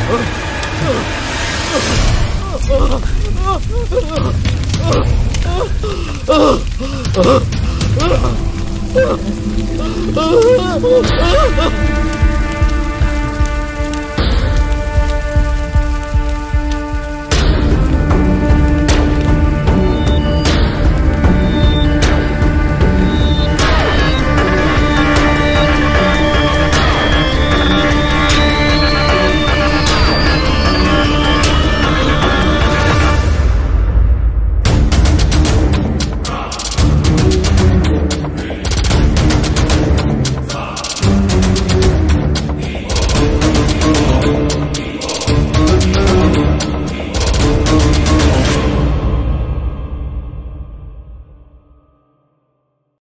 Ah!